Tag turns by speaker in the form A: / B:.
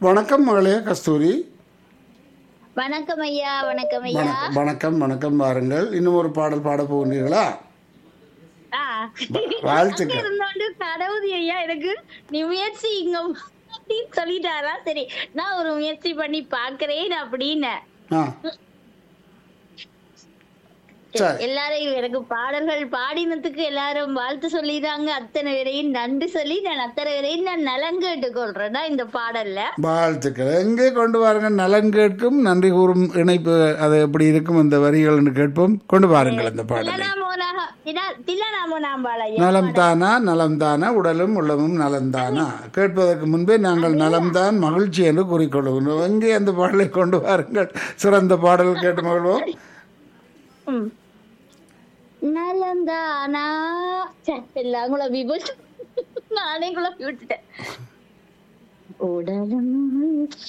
A: வணக்கம் மகளே கஸ்தூரி
B: வணக்கம் ஐயா வணக்கம் ஐயா
A: வணக்கம் வணக்கம் வணக்கம் வாருங்கள் இன்னும் ஒரு பாடல் பாட போகிறீர்களா
B: ஆ.
A: வாழ்த்துக்கள்.
B: அங்க இருந்தோண்டு கடவுதி ஐயா எனக்கு நீ முயற்சி இங்க அப்படின்னு சொல்லிட்டாரா சரி நான் ஒரு முயற்சி பண்ணி பாக்குறேன் அப்படின்னு
A: ஆ சரி
B: எல்லாரையும் எனக்கு பாடல்கள் பாடினதுக்கு எல்லாரும் வாழ்த்து சொல்லிடுறாங்க அத்தனை பேரையும் நன்றி சொல்லி நான் அத்தனை பேரையும் நான் நலன் கேட்டுக்கொள்றேன்னா இந்த பாடல்ல
A: வாழ்த்துக்கள் எங்கே கொண்டு வாருங்க நலன் கேட்கும் நன்றி கூறும் இணைப்பு அது எப்படி இருக்கும் அந்த வரிகள் என்று கேட்போம் கொண்டு வாருங்கள் அந்த பாடலை
B: தில்லனாமோனாக தில- தில்லனாமோனாம்பாள் ஐயா
A: நலம் தானா நலம் தானா உடலும் உள்ளமும் நலம்தானா கேட்பதற்கு முன்பே நாங்கள் நலம்தான் மகிழ்ச்சி என்று கூறிக்கொள்கிறோம் எங்கே அந்த பாடலை கொண்டு வாருங்கள் சிறந்த பாடல் கேட்டு மகிழ்வோம்
B: ம். நலந்தானா ச்சே, எல்லாம் குழம்பி போச்சு நானே குழம்பி விட்டுட்டேன் உடலும்